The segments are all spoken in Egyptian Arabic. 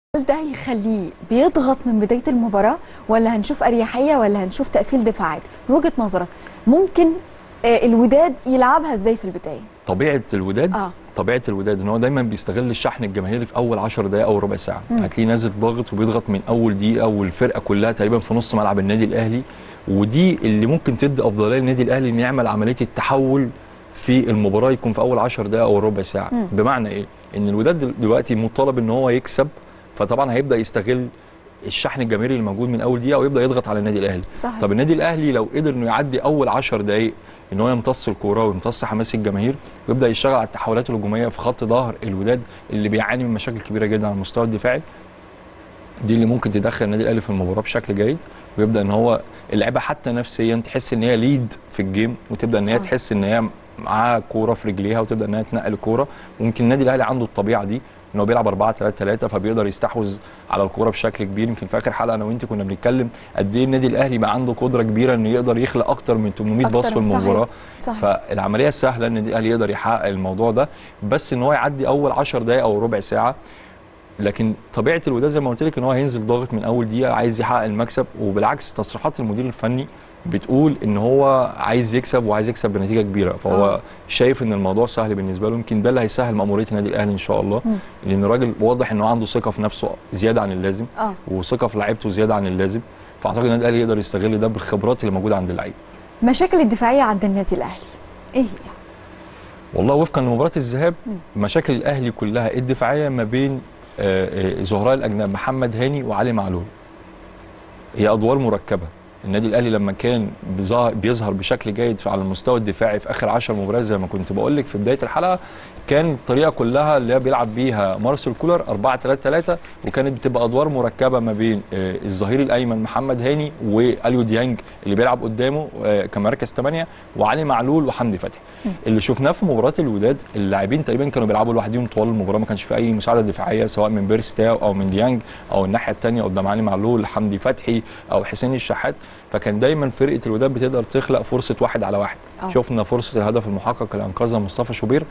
هل ده هيخليه بيضغط من بدايه المباراه ولا هنشوف اريحيه ولا هنشوف تقفيل دفاعات من وجهه نظرك ممكن آه، الوداد يلعبها ازاي في البدايه طبيعه الوداد آه. طبيعه الوداد ان هو دايما بيستغل الشحن الجماهيري في اول 10 دقائق او ربع ساعه هتلاقيه نازل ضاغط وبيضغط من اول دقيقه والفرقه كلها تقريبا في نص ملعب النادي الاهلي ودي اللي ممكن تدي افضليه للنادي الاهلي انه يعمل عمليه التحول في المباراه يكون في اول 10 دقائق او ربع ساعه مم. بمعنى ايه ان الوداد دل- دلوقتي مطالب ان هو يكسب فطبعا هيبدا يستغل الشحن الجماهيري اللي موجود من اول دقيقه ويبدا يضغط على النادي الاهلي صحيح طب النادي الاهلي لو قدر انه يعدي اول 10 دقائق ان هو يمتص الكوره ويمتص حماس الجماهير ويبدا يشتغل على التحولات الهجوميه في خط ظهر الوداد اللي بيعاني من مشاكل كبيره جدا على المستوى الدفاعي دي اللي ممكن تدخل النادي الاهلي في المباراه بشكل جيد ويبدا ان هو اللعيبه حتى نفسيا تحس ان هي ليد في الجيم وتبدا ان هي آه. تحس ان هي معاها كوره في رجليها وتبدا ان هي تنقل الكوره ويمكن النادي الاهلي عنده الطبيعه دي ان هو بيلعب 4 3 3 فبيقدر يستحوذ على الكوره بشكل كبير يمكن في اخر حلقه انا وانت كنا بنتكلم قد ايه النادي الاهلي بقى عنده قدره كبيره انه يقدر يخلق اكتر من 800 باص أكتر في صحيح. المباراه صحيح فالعمليه سهله ان النادي الاهلي يقدر يحقق الموضوع ده بس ان هو يعدي اول 10 دقائق او ربع ساعه لكن طبيعه الوداد زي ما قلت لك ان هو هينزل ضاغط من اول دقيقه عايز يحقق المكسب وبالعكس تصريحات المدير الفني بتقول ان هو عايز يكسب وعايز يكسب بنتيجه كبيره فهو آه. آه. شايف ان الموضوع سهل بالنسبه له يمكن ده اللي هيسهل ماموريه النادي الاهلي ان شاء الله مم. لان الراجل واضح ان هو عنده ثقه في نفسه زياده عن اللازم اه وثقه في لعيبته زياده عن اللازم فاعتقد النادي الاهلي يقدر يستغل ده بالخبرات اللي موجوده عند اللعيبه مشاكل الدفاعيه عند النادي الاهلي ايه هي والله وفقا لمباراه الذهاب مم. مشاكل الاهلي كلها الدفاعيه ما بين آه، آه، زهراء الاجناب محمد هاني وعلي معلول هي ادوار مركبه النادي الاهلي لما كان بيظهر, بيظهر بشكل جيد في- على المستوى الدفاعي في اخر 10 مباريات زي ما كنت بقول لك في بدايه الحلقه كان الطريقه كلها اللي هي بيلعب بيها مارسيل كولر 4 3 3 وكانت بتبقى ادوار مركبه ما بين آه، الظهير الايمن محمد هاني واليو ديانج اللي بيلعب قدامه آه، كمركز 8 وعلي معلول وحمدي فتحي اللي شفناه في مباراه الوداد اللاعبين تقريبا كانوا بيلعبوا لوحدهم طوال المباراه ما كانش في اي مساعده دفاعيه سواء من بيرستاو او من ديانج او الناحيه الثانيه قدام علي معلول حمدي فتحي او حسين الشحات فكان دايما فرقه الوداد بتقدر تخلق فرصه واحد على واحد آه. شفنا فرصه الهدف المحقق اللي انقذها مصطفى شوبير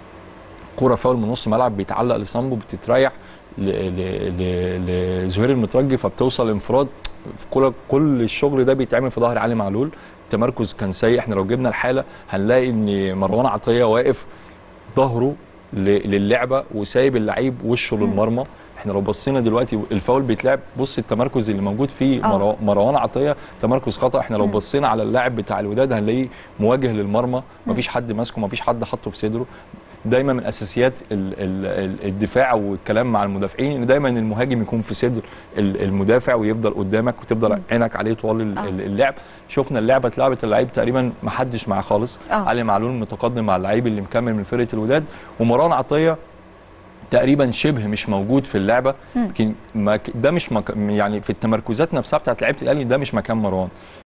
كوره فاول من نص ملعب بيتعلق لسامبو بتتريح ل- ل- ل- لزهير المترجي فبتوصل انفراد في كل كل الشغل ده بيتعمل في ظهر علي معلول التمركز كان سيء احنا لو جبنا الحاله هنلاقي ان مروان عطيه واقف ظهره ل- للعبه وسايب اللعيب وشه للمرمى احنا لو بصينا دلوقتي الفاول بيتلعب بص التمركز اللي موجود فيه آه. مرو- مروان عطيه تمركز خطا احنا لو مم. بصينا على اللاعب بتاع الوداد هنلاقيه مواجه للمرمى مفيش حد ماسكه مفيش حد حاطه في صدره دايما من اساسيات ال- ال- ال- الدفاع والكلام مع المدافعين ان دايما المهاجم يكون في صدر ال- المدافع ويفضل قدامك وتفضل مم. عينك عليه طوال ال- آه. ال- اللعب شفنا اللعبه اتلعبت اللعيب تقريبا ما حدش معاه خالص آه. علي معلول متقدم مع اللعيب اللي مكمل من فرقه الوداد ومروان عطيه تقريبا شبه مش موجود في اللعبه مم. لكن ما ك- ده مش مك... يعني في التمركزات نفسها بتاعت لعيبه الاهلي ده مش مكان مروان